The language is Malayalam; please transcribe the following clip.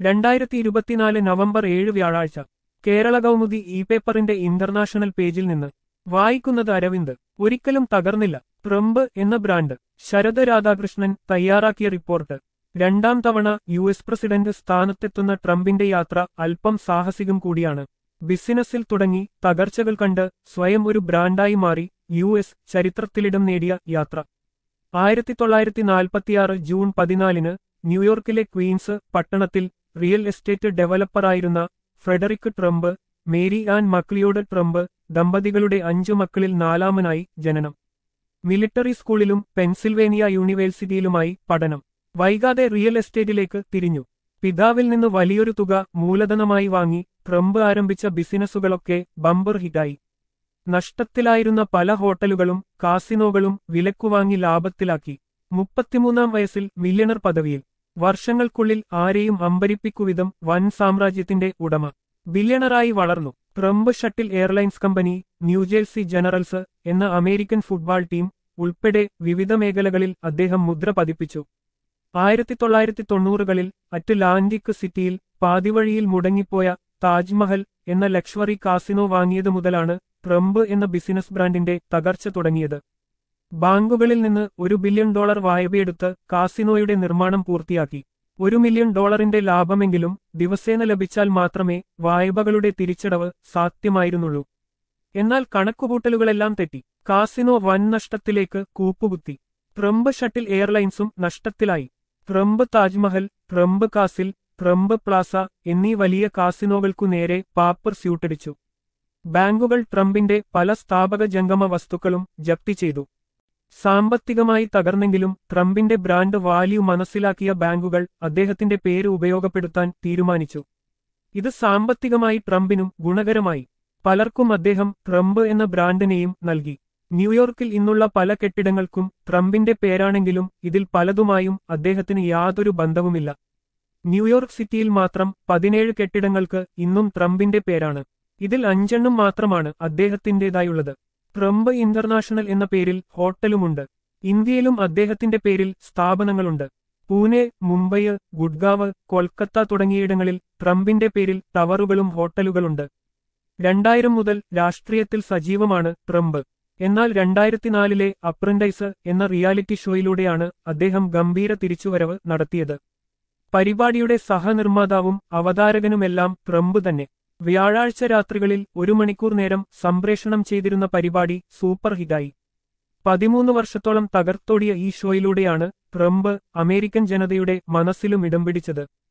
രണ്ടായിരത്തി ഇരുപത്തിനാല് നവംബർ ഏഴ് വ്യാഴാഴ്ച കേരള കൗമുദി ഇ പേപ്പറിന്റെ ഇന്റർനാഷണൽ പേജിൽ നിന്ന് വായിക്കുന്നത് അരവിന്ദ് ഒരിക്കലും തകർന്നില്ല ട്രംപ് എന്ന ബ്രാൻഡ് ശരത് രാധാകൃഷ്ണൻ തയ്യാറാക്കിയ റിപ്പോർട്ട് രണ്ടാം തവണ യു എസ് പ്രസിഡന്റ് സ്ഥാനത്തെത്തുന്ന ട്രംപിന്റെ യാത്ര അല്പം സാഹസികം കൂടിയാണ് ബിസിനസ്സിൽ തുടങ്ങി തകർച്ചകൾ കണ്ട് സ്വയം ഒരു ബ്രാൻഡായി മാറി യു എസ് ചരിത്രത്തിലിടം നേടിയ യാത്ര ആയിരത്തി തൊള്ളായിരത്തി നാൽപ്പത്തിയാറ് ജൂൺ പതിനാലിന് ന്യൂയോർക്കിലെ ക്വീൻസ് പട്ടണത്തിൽ റിയൽ എസ്റ്റേറ്റ് ഡെവലപ്പറായിരുന്ന Frederick Trump Mary Ann MacLeod Trump ദമ്പതികളുടെ അഞ്ചു മക്കളിൽ നാലാമനായി ജനനം മിലിറ്ററി സ്കൂളിലും പെൻസിൽവേനിയ യൂണിവേഴ്സിറ്റിയിലുമായി പഠനം വൈകാതെ റിയൽ എസ്റ്റേറ്റിലേക്ക് തിരിഞ്ഞു പിതാവിൽ നിന്ന് വലിയൊരു തുക മൂലധനമായി വാങ്ങി ട്രംപ് ആരംഭിച്ച ബിസിനസ്സുകളൊക്കെ ബമ്പർ ഹിറ്റായി നഷ്ടത്തിലായിരുന്ന പല ഹോട്ടലുകളും കാസിനോകളും വിലക്കുവാങ്ങി ലാഭത്തിലാക്കി മുപ്പത്തിമൂന്നാം വയസ്സിൽ മില്യണർ പദവിയിൽ വർഷങ്ങൾക്കുള്ളിൽ ആരെയും അമ്പരിപ്പിക്കുവിധം വൻ സാമ്രാജ്യത്തിന്റെ ഉടമ ബില്യണറായി വളർന്നു Trump shuttle airlines company New Jersey generals എന്ന അമേരിക്കൻ ഫുട്ബോൾ ടീം ഉൾപ്പെടെ വിവിധ മേഖലകളിൽ അദ്ദേഹം മുദ്ര പതിപ്പിച്ചു ആയിരത്തി തൊള്ളായിരത്തി തൊണ്ണൂറുകളിൽ അറ്റ്ലാന്റിക് സിറ്റിയിൽ പാതിവഴിയിൽ മുടങ്ങിപ്പോയ താജ്മഹൽ എന്ന ലക്ഷറി കാസിനോ വാങ്ങിയതു മുതലാണ് ട്രംപ് എന്ന ബിസിനസ് ബ്രാൻഡിന്റെ തകർച്ച തുടങ്ങിയത് ബാങ്കുകളിൽ നിന്ന് ഒരു ബില്യൺ ഡോളർ വായ്പയെടുത്ത് കാസിനോയുടെ നിർമ്മാണം പൂർത്തിയാക്കി ഒരു മില്യൺ ഡോളറിന്റെ ലാഭമെങ്കിലും ദിവസേന ലഭിച്ചാൽ മാത്രമേ വായ്പകളുടെ തിരിച്ചടവ് സാധ്യമായിരുന്നുള്ളൂ എന്നാൽ കണക്കുകൂട്ടലുകളെല്ലാം തെറ്റി കാസിനോ വൻ നഷ്ടത്തിലേക്ക് കൂപ്പുകുത്തി ട്രംപ് ഷട്ടിൽ എയർലൈൻസും നഷ്ടത്തിലായി Trump Taj Mahal Trump castle Trump plaza എന്നീ വലിയ കാസിനോകൾക്കു നേരെ പാപ്പർ സ്യൂട്ടടിച്ചു ബാങ്കുകൾ ട്രംപിന്റെ പല സ്ഥാപക ജംഗമ വസ്തുക്കളും ജപ്തി ചെയ്തു സാമ്പത്തികമായി തകർന്നെങ്കിലും ട്രംപിന്റെ ബ്രാൻഡ് വാല്യൂ മനസ്സിലാക്കിയ ബാങ്കുകൾ അദ്ദേഹത്തിന്റെ പേര് ഉപയോഗപ്പെടുത്താൻ തീരുമാനിച്ചു ഇത് സാമ്പത്തികമായി ട്രംപിനും ഗുണകരമായി പലർക്കും അദ്ദേഹം ട്രംപ് എന്ന ബ്രാൻഡിനെയും നൽകി ന്യൂയോർക്കിൽ ഇന്നുള്ള പല കെട്ടിടങ്ങൾക്കും ട്രംപിന്റെ പേരാണെങ്കിലും ഇതിൽ പലതുമായും അദ്ദേഹത്തിന് യാതൊരു ബന്ധവുമില്ല ന്യൂയോർക്ക് സിറ്റിയിൽ മാത്രം പതിനേഴ് കെട്ടിടങ്ങൾക്ക് ഇന്നും ട്രംപിന്റെ പേരാണ് ഇതിൽ അഞ്ചെണ്ണം മാത്രമാണ് അദ്ദേഹത്തിന്റേതായുള്ളത് ട്രംപ് ഇന്റർനാഷണൽ എന്ന പേരിൽ ഹോട്ടലുമുണ്ട് ഇന്ത്യയിലും അദ്ദേഹത്തിന്റെ പേരിൽ സ്ഥാപനങ്ങളുണ്ട് പൂനെ മുംബൈ ഗുഡ്ഗാവ് കൊൽക്കത്ത തുടങ്ങിയിടങ്ങളിൽ ട്രംപിന്റെ പേരിൽ ടവറുകളും ഹോട്ടലുകളുണ്ട് രണ്ടായിരം മുതൽ രാഷ്ട്രീയത്തിൽ സജീവമാണ് ട്രംപ് എന്നാൽ രണ്ടായിരത്തിനാലിലെ അപ്രന്റൈസ് എന്ന റിയാലിറ്റി ഷോയിലൂടെയാണ് അദ്ദേഹം ഗംഭീര തിരിച്ചുവരവ് നടത്തിയത് പരിപാടിയുടെ സഹനിർമ്മാതാവും അവതാരകനുമെല്ലാം ട്രംപ് തന്നെ വ്യാഴാഴ്ച രാത്രികളിൽ ഒരു മണിക്കൂർ നേരം സംപ്രേഷണം ചെയ്തിരുന്ന പരിപാടി സൂപ്പർ ഹിറ്റായി പതിമൂന്ന് വർഷത്തോളം തകർത്തോടിയ ഈ ഷോയിലൂടെയാണ് ട്രംപ് അമേരിക്കൻ ജനതയുടെ മനസ്സിലും ഇടം പിടിച്ചത്